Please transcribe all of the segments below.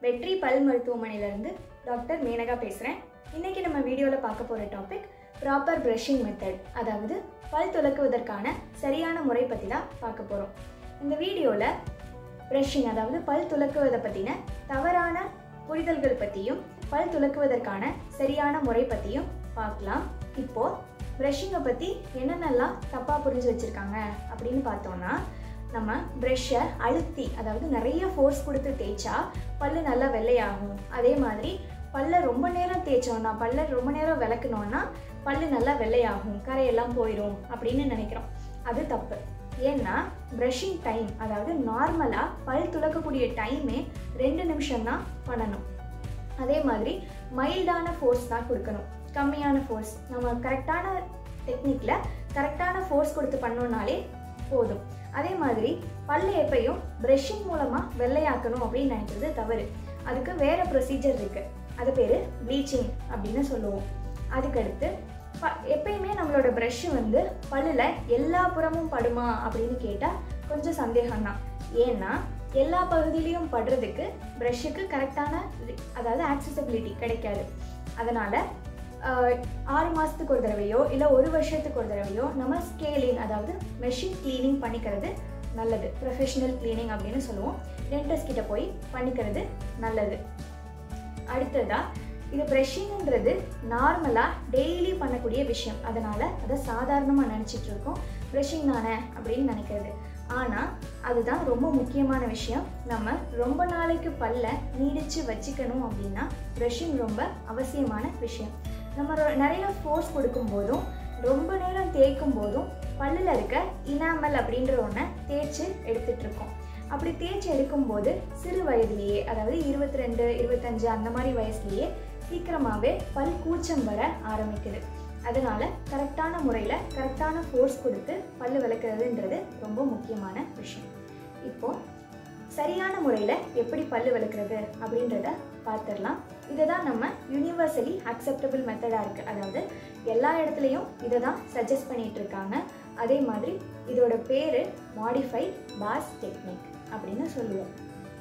வெற்றி பல் மருத்துவமனையிலேருந்து டாக்டர் மேனகா பேசுகிறேன் இன்றைக்கி நம்ம வீடியோவில் பார்க்க போகிற டாபிக் ப்ராப்பர் ப்ரஷிங் மெத்தட் அதாவது பல் துலக்குவதற்கான சரியான முறை பற்றி தான் பார்க்க போகிறோம் இந்த வீடியோவில் ப்ரஷிங் அதாவது பல் துலக்குவதை பற்றின தவறான புரிதல்கள் பற்றியும் பல் துலக்குவதற்கான சரியான முறை பற்றியும் பார்க்கலாம் இப்போது ப்ரஷிங்கை பற்றி என்னென்னலாம் தப்பாக புரிஞ்சு வச்சுருக்காங்க அப்படின்னு பார்த்தோன்னா நம்ம ப்ரெஷ்ஷை அழுத்தி அதாவது நிறைய ஃபோர்ஸ் கொடுத்து தேய்ச்சா பல்லு நல்லா வெள்ளையாகும் அதே மாதிரி பல்ல ரொம்ப நேரம் தேய்ச்சோன்னா பல்ல ரொம்ப நேரம் விளக்குனோன்னா பல்லு நல்லா வெள்ளையாகும் கரையெல்லாம் போயிடும் அப்படின்னு நினைக்கிறோம் அது தப்பு ஏன்னா ப்ரஷிங் டைம் அதாவது நார்மலாக பல் துலக்கக்கூடிய டைமே ரெண்டு நிமிஷம் தான் பண்ணணும் அதே மாதிரி மைல்டான ஃபோர்ஸ் தான் கொடுக்கணும் கம்மியான ஃபோர்ஸ் நம்ம கரெக்டான டெக்னிக்கில் கரெக்டான ஃபோர்ஸ் கொடுத்து பண்ணோம்னாலே போதும் அதே மாதிரி பல்லு எப்பையும் ப்ரெஷ்ஷிங் மூலமாக வெள்ளையாக்கணும் அப்படின்னு நினைக்கிறது தவறு அதுக்கு வேறு ப்ரொசீஜர் இருக்குது அது பேர் ப்ளீச்சிங் அப்படின்னு சொல்லுவோம் அதுக்கடுத்து ப எப்பயுமே நம்மளோட ப்ரஷ்ஷு வந்து பல்லில் எல்லா புறமும் படுமா அப்படின்னு கேட்டால் கொஞ்சம் சந்தேகம்தான் ஏன்னா எல்லா பகுதியிலையும் படுறதுக்கு ப்ரஷ்ஷுக்கு கரெக்டான அதாவது ஆக்சசபிலிட்டி கிடைக்காது அதனால் ஆறு மாதத்துக்கு ஒரு தடவையோ இல்லை ஒரு வருஷத்துக்கு ஒரு தடவையோ நம்ம ஸ்கேலிங் அதாவது மெஷின் க்ளீனிங் பண்ணிக்கிறது நல்லது ப்ரொஃபஷனல் க்ளீனிங் அப்படின்னு சொல்லுவோம் டென்டஸ்ட் கிட்ட போய் பண்ணிக்கிறது நல்லது அடுத்ததாக இது ப்ரெஷ்ஷிங்கிறது நார்மலாக டெய்லி பண்ணக்கூடிய விஷயம் அதனால் அதை சாதாரணமாக நினச்சிட்டு இருக்கோம் ப்ரெஷ்ஷிங் தானே அப்படின்னு நினைக்கிறது ஆனால் அதுதான் ரொம்ப முக்கியமான விஷயம் நம்ம ரொம்ப நாளைக்கு பல்ல நீடித்து வச்சுக்கணும் அப்படின்னா ப்ரெஷ்ஷிங் ரொம்ப அவசியமான விஷயம் நம்ம நிறைய ஃபோர்ஸ் கொடுக்கும்போதும் ரொம்ப நேரம் தேய்க்கும் போதும் பல்லில் இருக்க இனாமல் அப்படின்ற ஒன்றை தேய்ச்சி எடுத்துகிட்ருக்கோம் அப்படி தேய்ச்சி எடுக்கும்போது சிறு வயதிலேயே அதாவது இருபத்தி ரெண்டு இருபத்தஞ்சு அந்த மாதிரி வயசுலேயே சீக்கிரமாகவே பல் கூச்சம் வர ஆரம்பிக்குது அதனால் கரெக்டான முறையில் கரெக்டான ஃபோர்ஸ் கொடுத்து பல் விளக்குறதுன்றது ரொம்ப முக்கியமான விஷயம் இப்போது சரியான முறையில் எப்படி பல் விளக்குறது அப்படின்றத பார்த்துடலாம் இதை தான் நம்ம யூனிவர்சலி அக்செப்டபிள் மெத்தடாக இருக்குது அதாவது எல்லா இடத்துலையும் இதை தான் சஜஸ்ட் பண்ணிகிட்டு இருக்காங்க அதே மாதிரி இதோட பேர் மாடிஃபைட் பாஸ் டெக்னிக் அப்படின்னு சொல்லுவோம்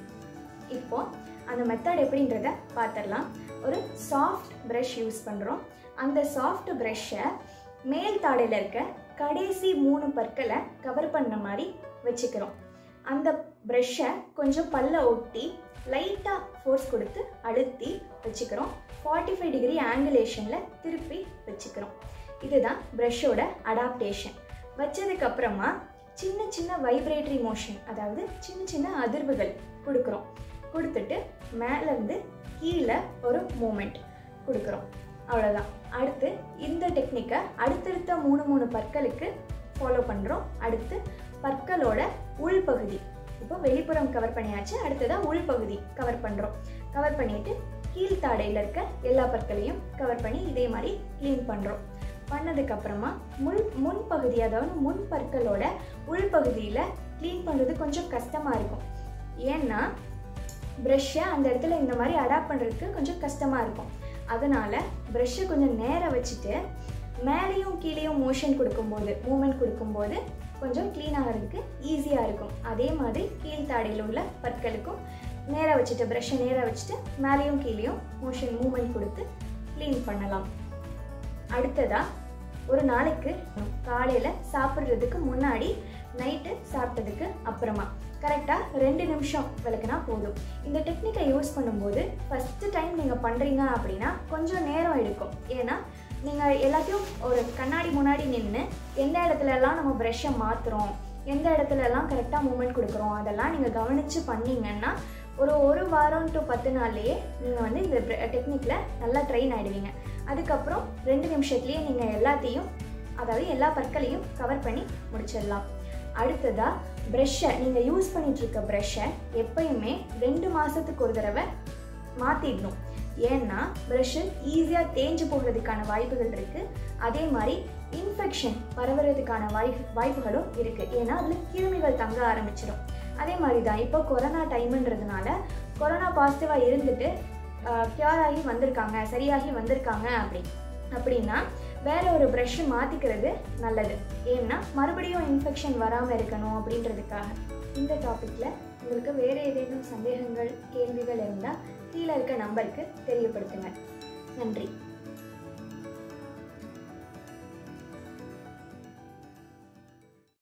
இப்போ அந்த மெத்தட் எப்படின்றத பார்த்துடலாம் ஒரு சாஃப்ட் ப்ரஷ் யூஸ் பண்ணுறோம் அந்த சாஃப்ட் ப்ரஷ்ஷை மேல் தாடையில் இருக்க கடைசி மூணு பற்களை கவர் பண்ண மாதிரி வச்சுக்கிறோம் அந்த ப்ரஷ்ஷை கொஞ்சம் பல்ல ஒட்டி லைட்டாக ஃபோர்ஸ் கொடுத்து அழுத்தி வச்சுக்கிறோம் ஃபார்ட்டி ஃபைவ் டிகிரி ஆங்குலேஷனில் திருப்பி வச்சுக்கிறோம் இதுதான் ப்ரஷ்ஷோட அடாப்டேஷன் வச்சதுக்கப்புறமா சின்ன சின்ன வைப்ரேட்டரி மோஷன் அதாவது சின்ன சின்ன அதிர்வுகள் கொடுக்குறோம் கொடுத்துட்டு மேலேருந்து கீழே ஒரு மூமெண்ட் கொடுக்குறோம் அவ்வளோதான் அடுத்து இந்த டெக்னிக்கை அடுத்தடுத்த மூணு மூணு பற்களுக்கு ஃபாலோ பண்ணுறோம் அடுத்து பற்களோட உள்பகுதி இப்போ வெளிப்புறம் கவர் பண்ணியாச்சு அடுத்ததாக உள்பகுதி கவர் பண்ணுறோம் கவர் பண்ணிவிட்டு கீழ்த்தாடையில் இருக்க எல்லா பற்களையும் கவர் பண்ணி இதே மாதிரி க்ளீன் பண்ணுறோம் பண்ணதுக்கப்புறமா முள் முன்பகுதி அதாவது முன் பற்களோட உள்பகுதியில் க்ளீன் பண்ணுறது கொஞ்சம் கஷ்டமாக இருக்கும் ஏன்னா ப்ரெஷ்ஷை அந்த இடத்துல இந்த மாதிரி அடாப்ட் பண்ணுறதுக்கு கொஞ்சம் கஷ்டமாக இருக்கும் அதனால் ப்ரெஷ்ஷை கொஞ்சம் நேராக வச்சுட்டு மேலேயும் கீழேயும் மோஷன் கொடுக்கும்போது மூமெண்ட் கொடுக்கும்போது கொஞ்சம் க்ளீன் ஆகிறதுக்கு ஈஸியாக இருக்கும் அதே மாதிரி கீழ்த்தாடையில் உள்ள பற்களுக்கும் நேராக வச்சுட்டு ப்ரெஷ்ஷை நேராக வச்சுட்டு மேலேயும் கீழேயும் மோஷன் மூமெண்ட் கொடுத்து க்ளீன் பண்ணலாம் அடுத்ததாக ஒரு நாளைக்கு காலையில் சாப்பிட்றதுக்கு முன்னாடி நைட்டு சாப்பிட்டதுக்கு அப்புறமா கரெக்டாக ரெண்டு நிமிஷம் விளக்குனா போதும் இந்த டெக்னிக்கை யூஸ் பண்ணும்போது ஃபஸ்ட்டு டைம் நீங்கள் பண்ணுறீங்க அப்படின்னா கொஞ்சம் நேரம் எடுக்கும் ஏன்னா நீங்கள் எல்லாத்தையும் ஒரு கண்ணாடி முன்னாடி நின்று எந்த இடத்துலலாம் நம்ம ப்ரெஷ்ஷை மாற்றுறோம் எந்த இடத்துலலாம் கரெக்டாக மூமெண்ட் கொடுக்குறோம் அதெல்லாம் நீங்கள் கவனித்து பண்ணிங்கன்னா ஒரு ஒரு வாரம் டு பத்து நாள்லேயே நீங்கள் வந்து இந்த டெக்னிக்கில் நல்லா ட்ரெயின் ஆகிடுவீங்க அதுக்கப்புறம் ரெண்டு நிமிஷத்துலேயே நீங்கள் எல்லாத்தையும் அதாவது எல்லா பற்களையும் கவர் பண்ணி முடிச்சிடலாம் அடுத்ததாக ப்ரெஷ்ஷை நீங்கள் யூஸ் பண்ணிகிட்ருக்க ப்ரெஷ்ஷை எப்பயுமே ரெண்டு மாதத்துக்கு ஒரு தடவை மாற்றிடணும் ஏன்னா ப்ரஷ்ஷு ஈஸியாக தேஞ்சு போகிறதுக்கான வாய்ப்புகள் இருக்குது அதே மாதிரி இன்ஃபெக்ஷன் பரவுறதுக்கான வாய் வாய்ப்புகளும் இருக்குது ஏன்னா அதில் கிருமிகள் தங்க ஆரம்பிச்சிடும் அதே மாதிரி தான் இப்போ கொரோனா டைமுன்றதுனால கொரோனா பாசிட்டிவாக இருந்துட்டு க்யூர் ஆகி வந்திருக்காங்க சரியாகி வந்திருக்காங்க அப்படி அப்படின்னா வேற ஒரு ப்ரஷ்ஷு மாற்றிக்கிறது நல்லது ஏன்னா மறுபடியும் இன்ஃபெக்ஷன் வராமல் இருக்கணும் அப்படின்றதுக்காக இந்த டாப்பிக்கில் உங்களுக்கு வேறு ஏதேனும் சந்தேகங்கள் கேள்விகள் இருந்தால் கீழே இருக்க நம்பருக்கு தெரியப்படுத்துங்க நன்றி